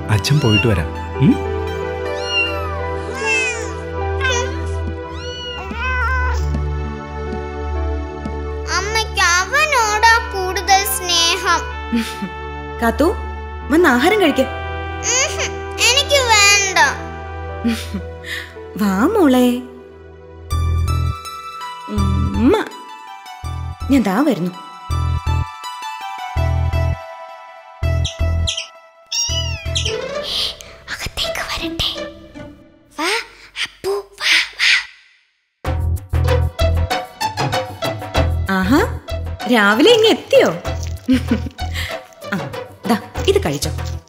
അച്ഛൻ പോയിട്ട് വരാം ഉം? അമ്മയ്ക്ക് അവനോടാ കൂടുതൽ സ്നേഹം കാത്തു വന്ന് ആഹാരം കഴിക്ക ഉഹും, എനിക്ക് വേണ്ട വാ മോളെ ഉമ്മ. ഞാൻ ദാ വരുന്നു അകത്തേക്ക് വരട്ടെ വാ അപ്പു വാ വാ ആഹാ രാവിലെ ഇങ്ങ് എത്തിയോ ആ, ദാ ഇത് കഴിച്ചോ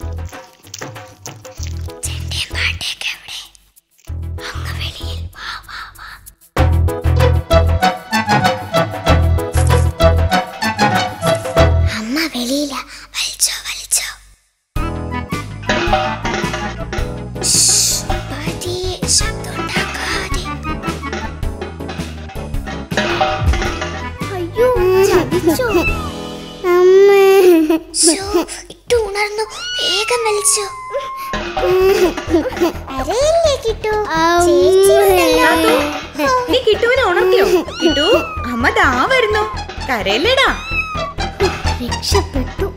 ചെണ്ടയും പാട്ടയൊക്കെ എവിടെ അങ്ങ് വെളിയിൽ വാ വാ വാ അമ്മ വെളിയില വലിച്ചോ വലിച്ചോ ശ്ശ്, പതിയെ ശബ്ദം ഉണ്ടാക്കാതെ അയ്യോ ചതിച്ചോ അമ്മേ ഇട്ടു ഉണർന്നു വേഗം വലിച്ചോ അരയില്ലേ കിട്ടു കാത്തു, നീ കിട്ടുവിനെ ഉണർത്തിയോ കിട്ടു അമ്മ ദാ വരുന്നു കരയല്ലേടാ രക്ഷപ്പെട്ടു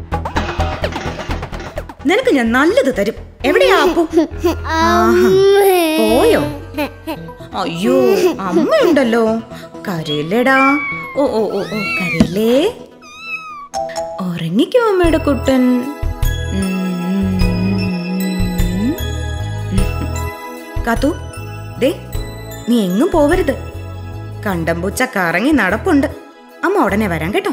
നിനക്ക് ഞാൻ നല്ലത് തരും എവിടെയാ അപ്പു ആഹാ, പോയോ അയ്യോ അമ്മയുണ്ടല്ലോ കരയില്ലേടാ ഓ ഓ ഓ ഓ കരയില്ലേ ഉറങ്ങിക്കോ അമ്മയുടെ കുട്ടൻ ഉം. കാത്തു ദേ നീ എങ്ങും പോവരുത് കണ്ടമ്പൂച്ച കറങ്ങി നടപ്പുണ്ട് അമ്മ ഉടനെ വരാം കേട്ടോ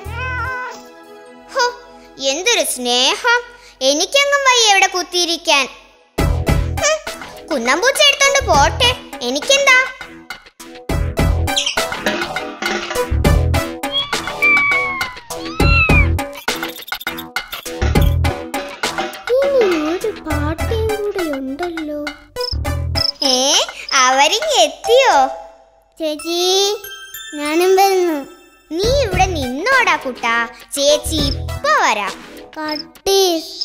ഹോ, എന്തൊരു സ്നേഹം എനിക്കങ്ങും വയ്യ ഇവിടെ കുത്തിയിരിക്കാൻ ഹും, കുന്നമ്പൂച്ച എടുത്തോണ്ട് പോട്ടെ എനിക്കെന്താ ഒരു പാട്ടയും കൂടെ ഉണ്ടല്ലോ ഏ അവരിങ് എത്തിയോ ചേച്ചി ഞാനും വരുന്നു നീ ഇവിടെ നിന്നോടാ കുട്ടാ ചേച്ചി ഇപ്പൊ വരാം കട്ടി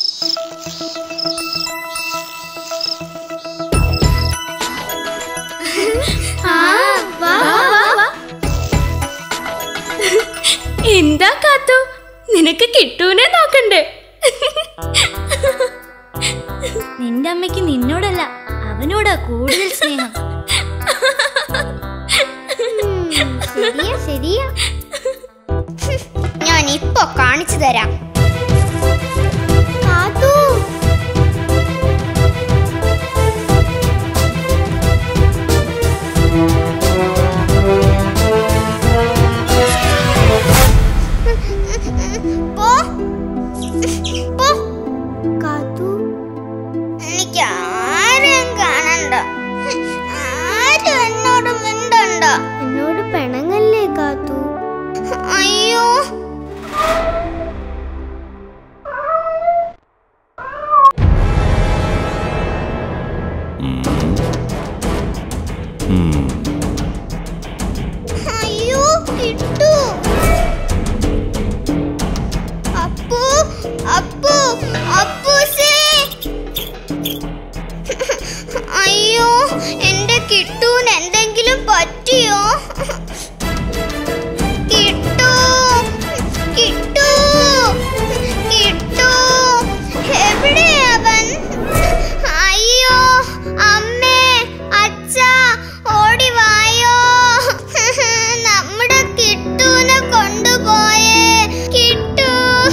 എന്താ കാത്തു നിനക്ക് കിട്ടൂനെ നോക്കണ്ടേ നിന്റെ അമ്മയ്ക്ക് നിന്നോടല്ല അവനോടാ കൂടുതൽ സ്നേഹം ശരിയാ ശരിയാ ഞാൻ ഇപ്പൊ കാണിച്ചു തരാം കാത്തു പോ പോ കാത്തു എനിക്ക് ആരും കാണണ്ട ആരും എന്നോട് മിണ്ടണ്ട എന്നോട് പിണങ്ങല്ലേ കാത്തു അയ്യോ അയ്യോ കിട്ടു അപ്പു അപ്പു അപ്പൂസേ അയ്യോ എന്റെ കിട്ടൂന് എന്തെങ്കിലും പറ്റിയോ കിട്ടു കിട്ടു കിട്ടു എവിടെ അവൻ അയ്യോ അമ്മേ അച്ഛ ഓടി വായോ നമ്മുടെ കിട്ടൂനെ കൊണ്ടുപോയേ കിട്ടു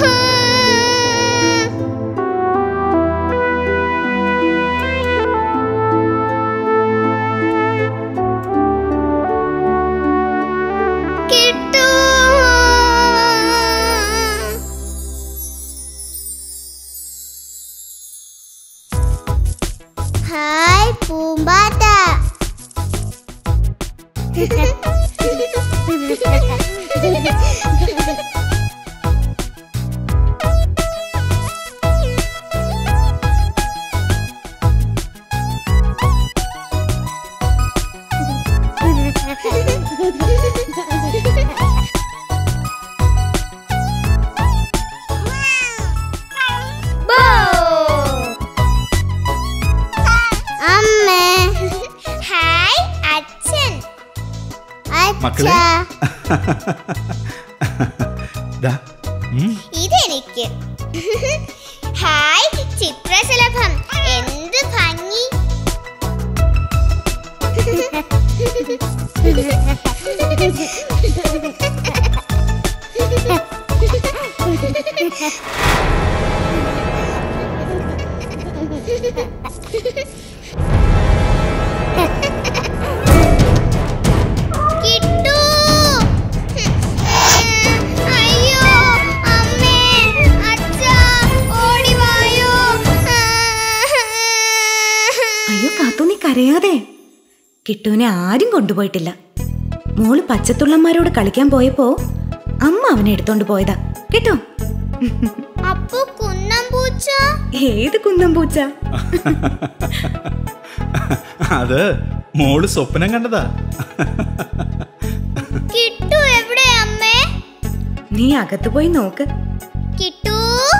കിട്ടു ഹായ് പൂമ്പാറ്റ മക്കളെ ദാ, ഉം, ഇതെനിക്ക് ഹായ് ചിത്രശലഭം എന്ത് ഭംഗി കിട്ടു അയ്യോ അമ്മേ അച്ഛാ ഓടി വായോ അയ്യോ കാത്തു നീ കരയാതെ കിട്ടുവിനെ ആരും കൊണ്ടുപോയിട്ടില്ല മോള് പച്ചത്തുള്ളന്മാരോട് കളിക്കാൻ പോയപ്പോ അമ്മ അവനെ എടുത്തോണ്ട് പോയതാ കേട്ടോ അപ്പു കുന്നം പൂച്ച ഏത് കുന്നം പൂച്ച അത് മോള് സ്വപ്നം കണ്ടതാ കിട്ടു എവിടെ അമ്മേ നീ അകത്ത് പോയി നോക്ക് കിട്ടു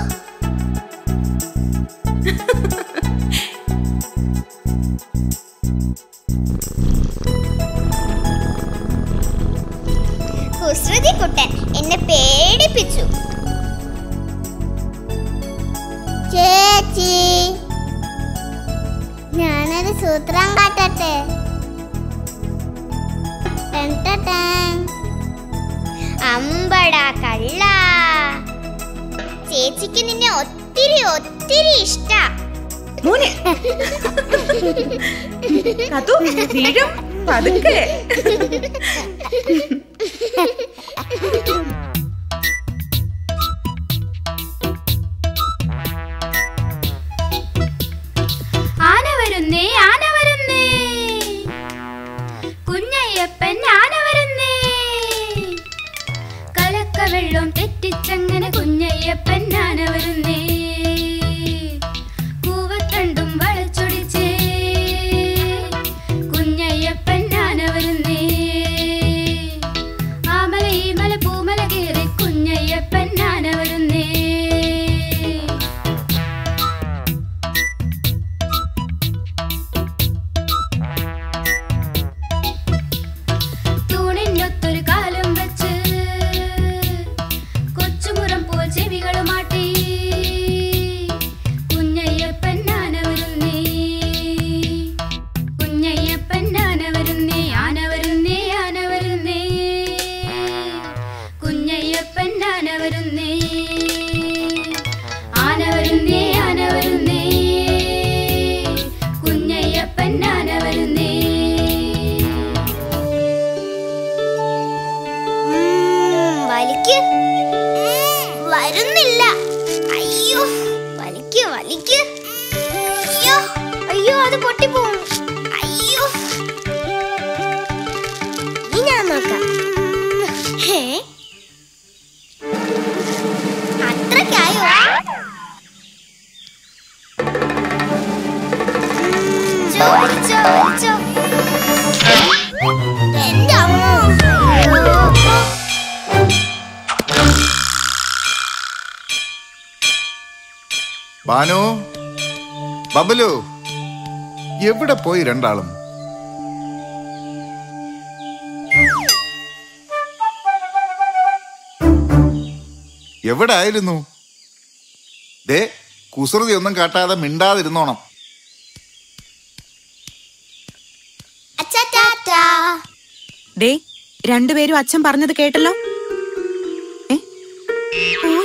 കുസൃതി കുട്ടൻ എന്നെ പേടിപ്പിച്ചു ചേച്ചി ഞാനൊരു സൂത്രം കാട്ടട്ടെ ടെൻ ടെൻ ടെൻ. അമ്പടാ കള്ള ചേച്ചിക്ക് നിന്നെ ഒത്തിരി ഒത്തിരി ഇഷ്ട മോനെ കാത്തു വീഴും പതുക്കെ ആന വരുന്നേ ആന വരുന്നേ കുഞ്ഞയ്യപ്പൻ ആന വരുന്നേ കലക്ക വെള്ളം തെറ്റിച്ചങ്ങനെ കുഞ്ഞയ്യപ്പൻ ആന വരുന്നേ കൂവത്തണ്ടും വളച്ചൊടിച്ചേ കുഞ്ഞയ്യപ്പൻ ആന വരുന്നേ ആമല ഈ മല പൂമല കയറി കുഞ്ഞയ്യപ്പൻ ആന വരുന്നേ തൂണിനൊത്തൊരു കാലം വെച്ച് കൊച്ചുമുറം പോൽ ചെവികളുമാട്ടി കുഞ്ഞയ്യപ്പൻ ആന വരുന്നേ കുഞ്ഞയ്യപ്പൻ ആന വരുന്നേ ആന വരുന്നേ ആന വരുന്നേ കുഞ്ഞയ്യപ്പൻ ആന വരുന്നേ ആന വരുന്നേ ആന വരുന്നേ കുഞ്ഞയ്യപ്പൻ ആന വരുന്നേ വലിക്ക് വരുന്നില്ല അയ്യോ വലിക്ക് വലിക്ക് അയ്യോ അയ്യോ അത് പൊട്ടിപ്പോവും അയ്യോ ഇനി ഞാൻ നോക്കാം ഹേ അത്രക്കായോ ചോദിച്ചോ ചോദിച്ചോ എന്റെ അമ്മോ അയ്യോ ബാനു ബബലു എവിടെ പോയി രണ്ടാളും എവിടെ ആയിരുന്നു ദേ കുസൃതി ഒന്നും കാട്ടാതെ മിണ്ടാതിരുന്നോണം അച്ഛാ ടാറ്റാ ഡേ രണ്ടുപേരും അച്ഛൻ പറഞ്ഞത് കേട്ടല്ലോ ഏ? പോയോ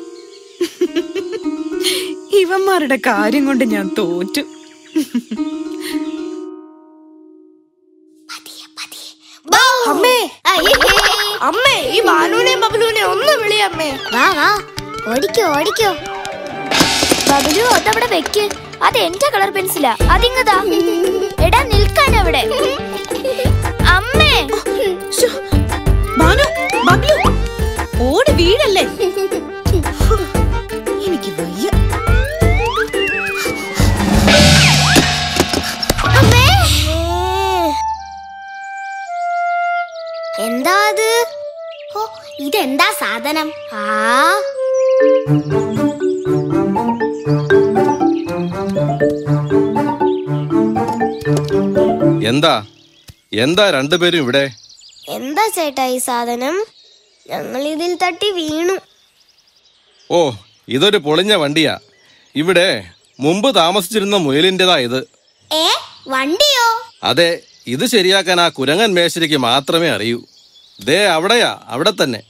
ഇവന്മാരുടെ കാര്യം കൊണ്ട് ഞാൻ തോറ്റു അമ്മേ അമ്മേ ഈ ബാലുവിനെ ബബലുവിനെ ഒന്ന് വിളിയമ്മേ വാ വാ ഓടിക്കോ ഓടിക്കോ ബബലു അതവിടെ വെക്ക് അത് എന്റെ കളർ പെൻസിലാ അതിങ്ങതാ എടാ നിൽക്കാൻ അവിടെ അമ്മേ ശ്ശോ, ബാനു ബബ്ലു ഓടി വീഴല്ലേ എനിക്ക് വയ്യ അമ്മേ എന്താ അത് ഓ ഇതെന്താ സാധനം ആ എന്താ എന്താ രണ്ടുപേരും ഇവിടെ എന്താ ചേട്ടാ ഈ സാധനം ഞങ്ങൾ ഇതിൽ തട്ടി വീണു ഓ ഇതൊരു പൊളിഞ്ഞ വണ്ടിയാ ഇവിടെ മുമ്പ് താമസിച്ചിരുന്ന മുയലിൻ്റെതാ ഇത് ഏ വണ്ടിയോ അതെ ഇത് ശരിയാക്കാൻ ആ കുരങ്ങൻ മേശരിക്ക് മാത്രമേ അറിയൂ ദേ അവിടെയാ അവിടെ തന്നെ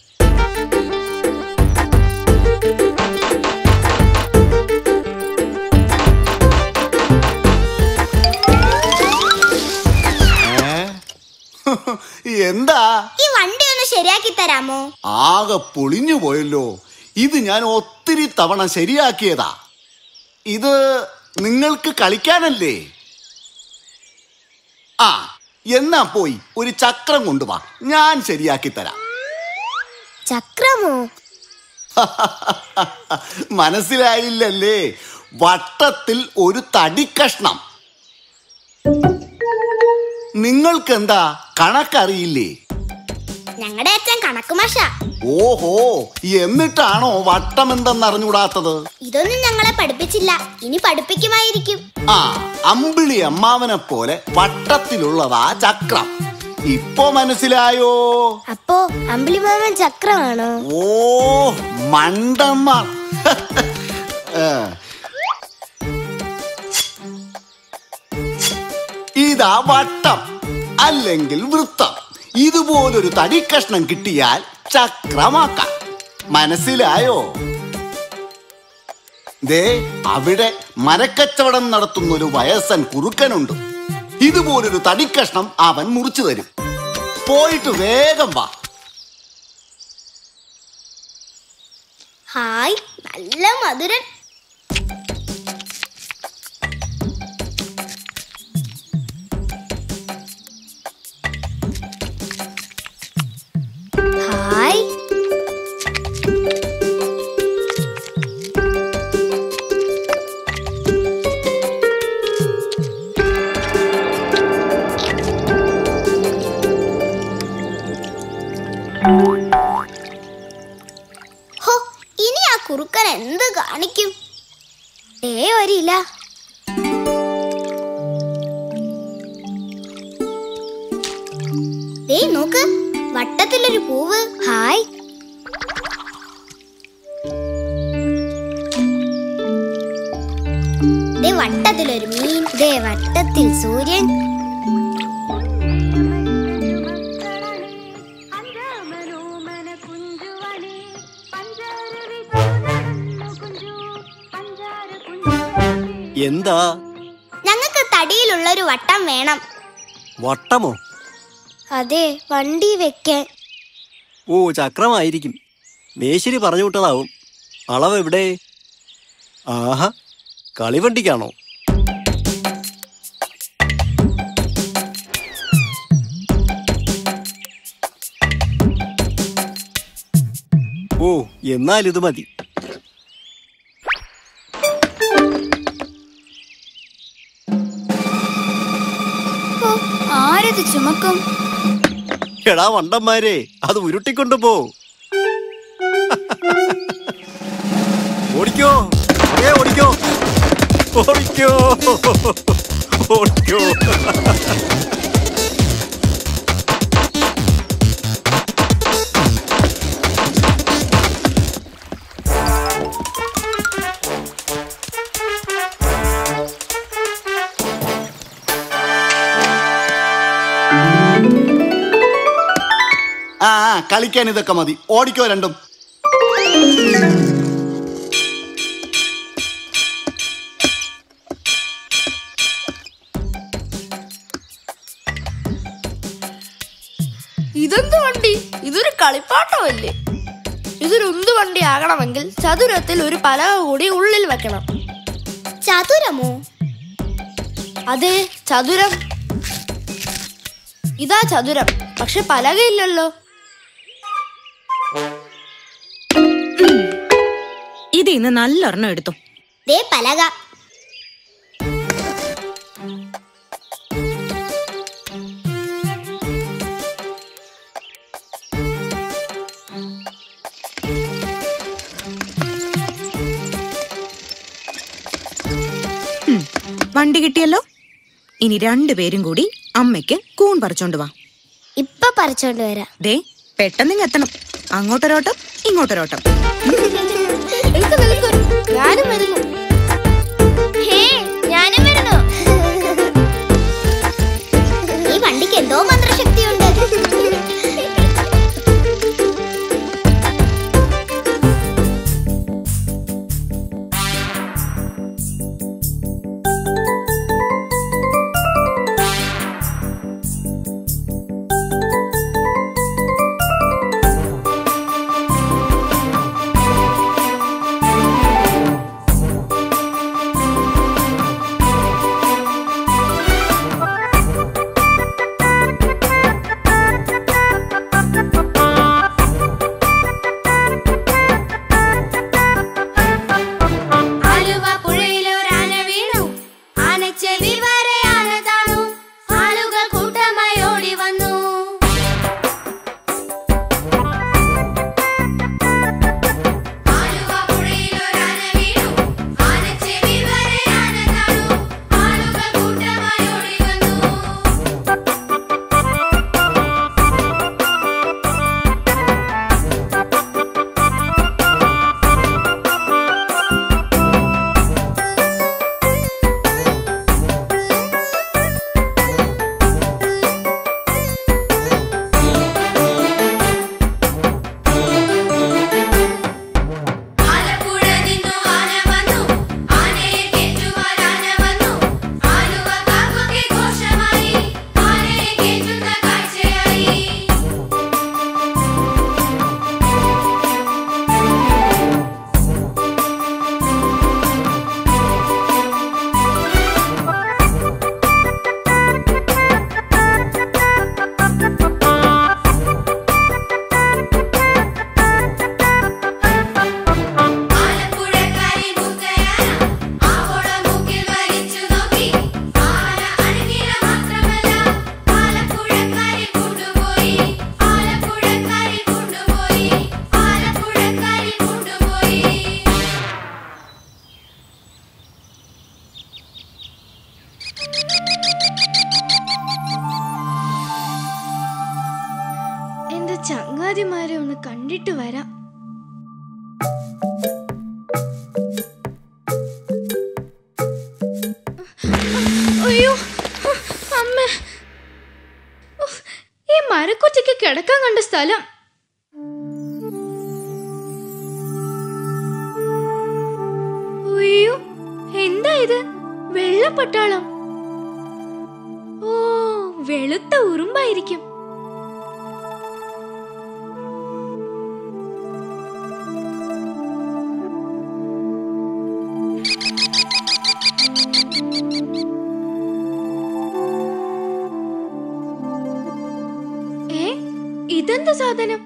എന്താ ഈ വണ്ടി ഒന്ന് ശരിയാക്കി തരാമോ ആകെ പൊളിഞ്ഞു പോയല്ലോ ഇത് ഞാൻ ഒത്തിരി തവണ ശരിയാക്കിയതാ ഇത് നിങ്ങൾക്ക് കളിക്കാനല്ലേ ആ എന്നാ പോയി ഒരു ചക്രം കൊണ്ടുവാ ഞാൻ ശരിയാക്കി തരാം ചക്രമോ മനസ്സിലായില്ലല്ലേ വട്ടത്തിൽ ഒരു തടിക്കഷ്ണം നിങ്ങൾക്കെന്താ കണക്കറിയില്ലേ ഞങ്ങളുടെ അച്ഛൻ കണക്കുമാഷ ഓഹോ എന്നിട്ടാണോ വട്ടം എന്തെന്നറിഞ്ഞൂടാത്തത് ഇതൊന്നും ഞങ്ങളെ പഠിപ്പിച്ചില്ല ഇനി പഠിപ്പിക്കുമായിരിക്കും ആ അമ്പിളി അമ്മാവനെ പോലെ വട്ടത്തിലുള്ളതാ ചക്രം ഇപ്പൊ മനസ്സിലായോ അപ്പോ അമ്പിളിമാമൻ ചക്രമാണോ ഓ മണ്ടന്മാർ ഏ. ഇതാ വട്ടം അല്ലെങ്കിൽ വൃത്തം ഇതുപോലൊരു തടിക്കഷ്ണം കിട്ടിയാൽ ചക്രമാക്കാം മനസ്സിലായോ ദേ അവിടെ മരക്കച്ചവടം നടത്തുന്ന ഒരു വയസ്സൻ കുറുക്കനുണ്ട് ഇതുപോലൊരു തടിക്കഷ്ണം അവൻ മുറിച്ചു തരും പോയിട്ട് വേഗം വാ ഹായ് നല്ല മധുരൻ ഹായ് ഹോ ഇനി ആ കുറുക്കൻ എന്ത് കാണിക്കും ഏ ഒരില്ല ദേ നോക്ക് വട്ടത്തിലൊരു പൂവ് ഹായ് ദേ വട്ടത്തിലൊരു മീൻ ദേ വട്ടത്തിൽ സൂര്യൻ എന്താ ഞങ്ങൾക്ക് തടിയിലുള്ള ഒരു വട്ടം വേണം വട്ടമോ അതെ വണ്ടി വെക്കാൻ ഓ ചക്രമായിരിക്കും മേശിരി പറഞ്ഞു വിട്ടതാവും അളവ് എവിടെ ആഹാ കളിവണ്ടിക്കാണോ ഓ എന്നാൽ ഇത് മതി ആരത് ചുമക്കും എടാ വണ്ടന്മാരെ അത് ഉരുട്ടിക്കൊണ്ടു പോ ഓടിക്കോ ഏ ഓടിക്കോ ഓടിക്കോ ഓടിക്കോ ആ ആ, കളിക്കാൻ ഇതൊക്കെ മതി ഓടിക്കോ രണ്ടും ഇതെന്ത് വണ്ടി ഇതൊരു കളിപ്പാട്ടമല്ലേ ഇതൊരു ഉന്തു വണ്ടി ആകണമെങ്കിൽ ചതുരത്തിൽ ഒരു പലക കൂടി ഉള്ളിൽ വെക്കണം ചതുരമോ അതെ ചതുരം ഇതാ ചതുരം പക്ഷെ പലകയില്ലല്ലോ ഇത് ഇന്ന് നല്ലൊരെണ്ണം എടുത്തു ദേ പലക വണ്ടി കിട്ടിയല്ലോ ഇനി രണ്ടുപേരും കൂടി അമ്മയ്ക്ക് കൂൺ പറിച്ചോണ്ട് വാ ഇപ്പൊ പറിച്ചോണ്ട് വരാം ദേ പെട്ടെന്ന് എത്തണം അങ്ങോട്ടൊരോട്ടം ഇങ്ങോട്ടൊരോട്ടം നിൽക്ക് നിൽക്ക് ഞാനും വരുന്നു ഹേ ഞാനും വരുന്നു ഈ വണ്ടിക്ക് എന്തോ മന്ത്രശക്തിയുണ്ട് ആലുവ പുഴയിലൊരാന വീണു ആനച്ചെവി വരെ ആന താണു ആളുകൾ കൂട്ടമായി ഓടി വന്നു ആലുവ പുഴയിലൊരാന വീണു ആനച്ചെവി വരെ ആന താണു ആളുകൾ കൂട്ടമായി ഓടി വന്നു ആലപ്പുഴ നിന്നു ആന വന്നു ആനയെ കേറ്റുവാൻ ആന വന്നു ആലുവ കാക്കൊക്കെ ഘോഷമായി ആനയെ കേറ്റുന്ന കാഴ്ചയായി ആലപ്പുഴക്കാരി മുത്തയാന ആവോളം മൂക്കിൽ വലിച്ചു നോക്കി ആന അണുകില മാത്രമല്ല ആലപ്പുഴക്കാരി കൊണ്ടുപോയി ആലപ്പുഴക്കാരി കൊണ്ടുപോയി ആലപ്പുഴക്കാരി കൊണ്ടുപോയി എന്റെ ചങ്ങാതിമാരെ ഒന്ന് കണ്ടിട്ട് വരാം അയ്യോ അമ്മ ഉഫ്, ഈ മരക്കൊച്ചയ്ക്ക് കിടക്കാൻ കണ്ട സ്ഥലം അയ്യോ എന്താ ഇത് വെള്ളപ്പട്ടാളം ഓ വെളുത്ത ഉറുമ്പായിരിക്കും ഏ ഇതെന്താ സാധനം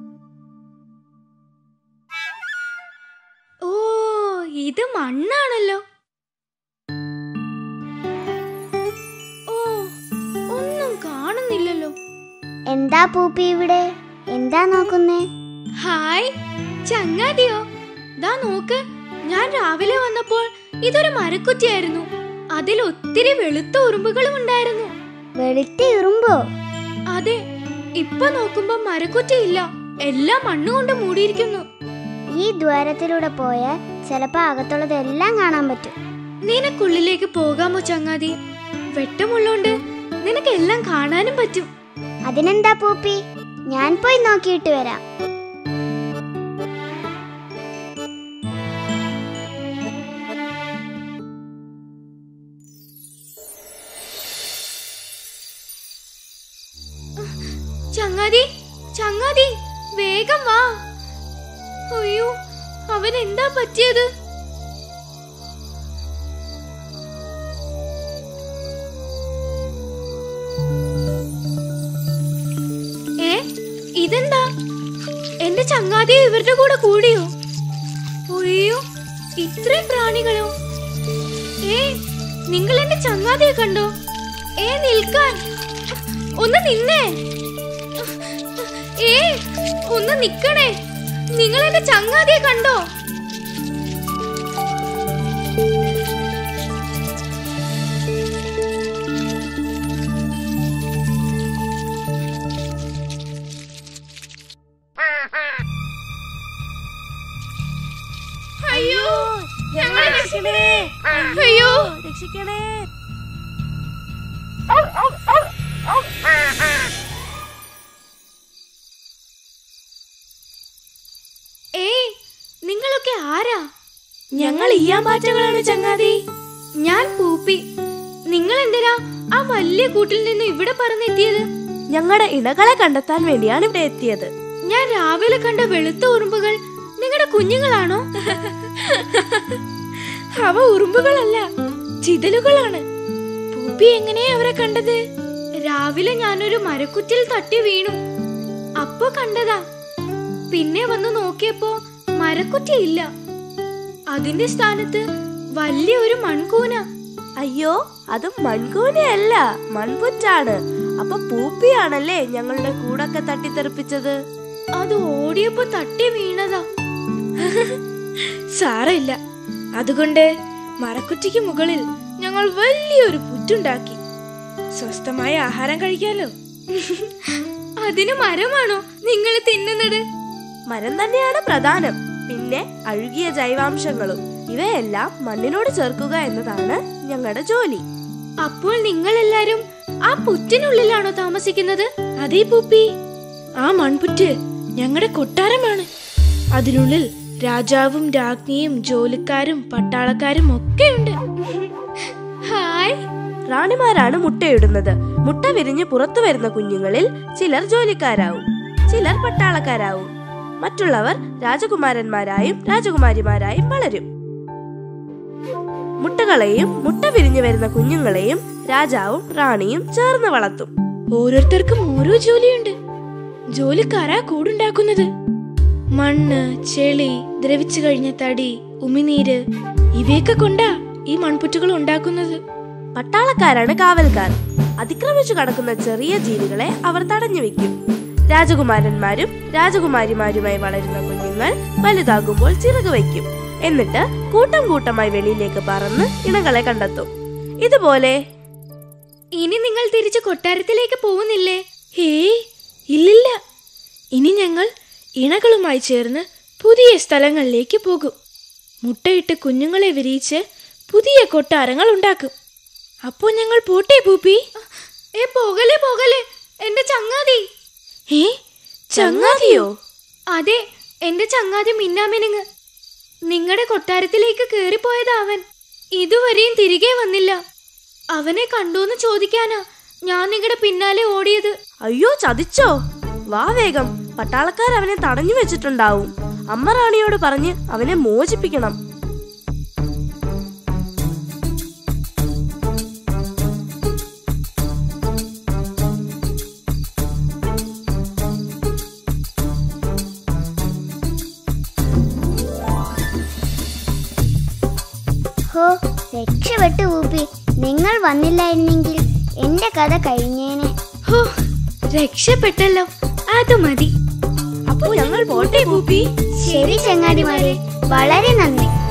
ഓ ഇത് മണ്ണാണല്ലോ ഓ ഒന്നും കാണുന്നില്ലല്ലോ എന്താ പൂപ്പി ഇവിടെ എന്താ നോക്കുന്നേ ഹായ് ചങ്ങാതിയോ ദാ നോക്ക് ഞാൻ രാവിലെ വന്നപ്പോൾ ഇതൊരു മരക്കുറ്റിയായിരുന്നു അതിൽ ഒത്തിരി വെളുത്ത ഉറുമ്പുകളും ഉണ്ടായിരുന്നു വെളുത്ത ഉറുമ്പോ അതെ ഇപ്പൊ നോക്കുമ്പോ മരക്കുറ്റിയില്ല എല്ലാം മണ്ണുകൊണ്ട് മൂടിയിരിക്കുന്നു ഈ ദ്വാരത്തിലൂടെ പോയാൽ ചിലപ്പോ അകത്തുള്ളതെല്ലാം കാണാൻ പറ്റും നിനക്കുള്ളിലേക്ക് പോകാമോ ചങ്ങാതി വെട്ടമുള്ളോണ്ട് നിനക്ക് എല്ലാം കാണാനും പറ്റും അതിനെന്താ പൂപ്പി ഞാൻ പോയി നോക്കിയിട്ട് വരാം ചങ്ങാതി ചങ്ങാതി വേഗം വാ അയ്യോ അവൻ എന്താ പറ്റിയത് ഏ ഇതെന്താ എന്റെ ചങ്ങാതി ഇവരുടെ കൂടെ കൂടിയോ അയ്യോ ഇത്രയും പ്രാണികളോ ഏ നിങ്ങൾ എന്റെ ചങ്ങാതിയെ കണ്ടോ ഏ നിൽക്കാൻ ഒന്ന് നിന്നേ ഏ ഒന്ന് നിക്കണേ നിങ്ങൾ എന്റെ ചങ്ങാതിയെ കണ്ടോ അയ്യോ രക്ഷിക്കണേ ഏയ് നിങ്ങളൊക്കെ ആരാ ഞങ്ങൾ ഈയാമ്പാറ്റകളാണ് ചങ്ങാതി ഞാൻ പൂപ്പി നിങ്ങൾ എന്തിനാ ആ വലിയ കൂട്ടിൽ നിന്ന് ഇവിടെ പറന്നെത്തിയത് ഞങ്ങളുടെ ഇണകളെ കണ്ടെത്താൻ വേണ്ടിയാണ് ഇവിടെ എത്തിയത് ഞാൻ രാവിലെ കണ്ട വെളുത്ത ഉറുമ്പുകൾ നിങ്ങളുടെ കുഞ്ഞുങ്ങളാണോ അവ ഉറുമ്പുകളല്ല ചിതലുകളാണ് പൂപ്പി എങ്ങനെയാ അവരെ കണ്ടത് രാവിലെ ഞാനൊരു മരക്കുറ്റിൽ തട്ടി വീണു അപ്പൊ കണ്ടതാ പിന്നെ വന്ന് നോക്കിയപ്പോ മരക്കുറ്റി ഇല്ല അതിന്റെ സ്ഥാനത്ത് വലിയൊരു മൺകൂന അയ്യോ അത് മൺകൂനയല്ല മൺപുറ്റാണ് അപ്പൊ പൂപ്പിയാണല്ലേ ഞങ്ങളുടെ കൂടൊക്കെ തട്ടിത്തെറിപ്പിച്ചത് അത് ഓടിയപ്പോ തട്ടി വീണതാ സാരമില്ല അതുകൊണ്ട് മരക്കുറ്റിക്ക് മുകളിൽ ഞങ്ങൾ വലിയൊരു പുറ്റുണ്ടാക്കി സ്വസ്ഥമായ ആഹാരം കഴിക്കാലോ അതിന് മരമാണോ നിങ്ങൾ തിന്നുന്നത് മരം തന്നെയാണ് പ്രധാനം പിന്നെ അഴുകിയ ജൈവാംശങ്ങളും ഇവയെല്ലാം മണ്ണിനോട് ചേർക്കുക എന്നതാണ് ഞങ്ങളുടെ ജോലി അപ്പോൾ നിങ്ങൾ എല്ലാരും ആ പുറ്റിനുള്ളിലാണോ താമസിക്കുന്നത് അതേ പൂപ്പി ആ മൺപുറ്റ് ഞങ്ങളുടെ കൊട്ടാരമാണ് അതിനുള്ളിൽ രാജാവും രാജ്ഞിയും ജോലിക്കാരും പട്ടാളക്കാരും ഒക്കെ ഉണ്ട് ഹായ് റാണിമാരാണ് മുട്ടയിടുന്നത് മുട്ട വിരിഞ്ഞ് പുറത്തു വരുന്ന കുഞ്ഞുങ്ങളിൽ ചിലർ ജോലിക്കാരാവും ചിലർ പട്ടാളക്കാരാവും മറ്റുള്ളവർ രാജകുമാരന്മാരായും രാജകുമാരിമാരായും വളരും മുട്ടകളെയും മുട്ട വിരിഞ്ഞു വരുന്ന കുഞ്ഞുങ്ങളെയും രാജാവും റാണിയും ചേർന്ന് വളർത്തും ഓരോരുത്തർക്കും ഓരോ ജോലിയുണ്ട് ജോലിക്കാരാ കൂടുണ്ടാക്കുന്നത് മണ്ണ് ചെളി ദ്രവിച്ചു കഴിഞ്ഞ തടി ഉമിനീര് ഇവയൊക്കെ കൊണ്ടാ ഈ മൺപുറ്റുകൾ ഉണ്ടാക്കുന്നത് പട്ടാളക്കാരാണ് കാവൽക്കാർ അതിക്രമിച്ചു കടക്കുന്ന ചെറിയ ജീവികളെ അവർ തടഞ്ഞു വെക്കും രാജകുമാരന്മാരും രാജകുമാരിമാരുമായി വളരുന്ന കുഞ്ഞുങ്ങൾ വലുതാകുമ്പോൾ ചിറക് വയ്ക്കും എന്നിട്ട് കൂട്ടം കൂട്ടമായി വെളിയിലേക്ക് പറന്ന് ഇണകളെ കണ്ടെത്തും ഇതുപോലെ ഇനി നിങ്ങൾ തിരിച്ച് കൊട്ടാരത്തിലേക്ക് പോകുന്നില്ലേ ഹേയ് ഇല്ലില്ല ഇനി ഞങ്ങൾ ഇണകളുമായി ചേർന്ന് പുതിയ സ്ഥലങ്ങളിലേക്ക് പോകും മുട്ടയിട്ട് കുഞ്ഞുങ്ങളെ വിരിയിച്ച് പുതിയ കൊട്ടാരങ്ങൾ ഉണ്ടാക്കും അപ്പോൾ ഞങ്ങൾ പോട്ടെ പൂപ്പി ഏ പോകലേ പോകലേ എന്റെ ചങ്ങാതി ഏ ചങ്ങാതിയോ അതെ എന്റെ ചങ്ങാതി മിന്നാമിനുങ്ങ് നിങ്ങളുടെ കൊട്ടാരത്തിലേക്ക് കേറിപ്പോയതാ അവൻ ഇതുവരെയും തിരികെ വന്നില്ല അവനെ കണ്ടോന്ന് ചോദിക്കാനാ ഞാൻ നിങ്ങളുടെ പിന്നാലെ ഓടിയത് അയ്യോ ചതിച്ചോ വാ വേഗം പട്ടാളക്കാർ അവനെ തടഞ്ഞു വെച്ചിട്ടുണ്ടാവും അമ്മ റാണിയോട് പറഞ്ഞ് അവനെ മോചിപ്പിക്കണം ഹോ രക്ഷപ്പെട്ടു പൂപ്പി നിങ്ങൾ വന്നില്ലായിരുന്നെങ്കിൽ എന്റെ കഥ കഴിഞ്ഞേനെ ഹോ രക്ഷപ്പെട്ടല്ലോ അത് മതി അപ്പോൾ ഞങ്ങൾ പോട്ടെ പൂപ്പി ശരി ചങ്ങാതിമാരെ വളരെ നന്ദി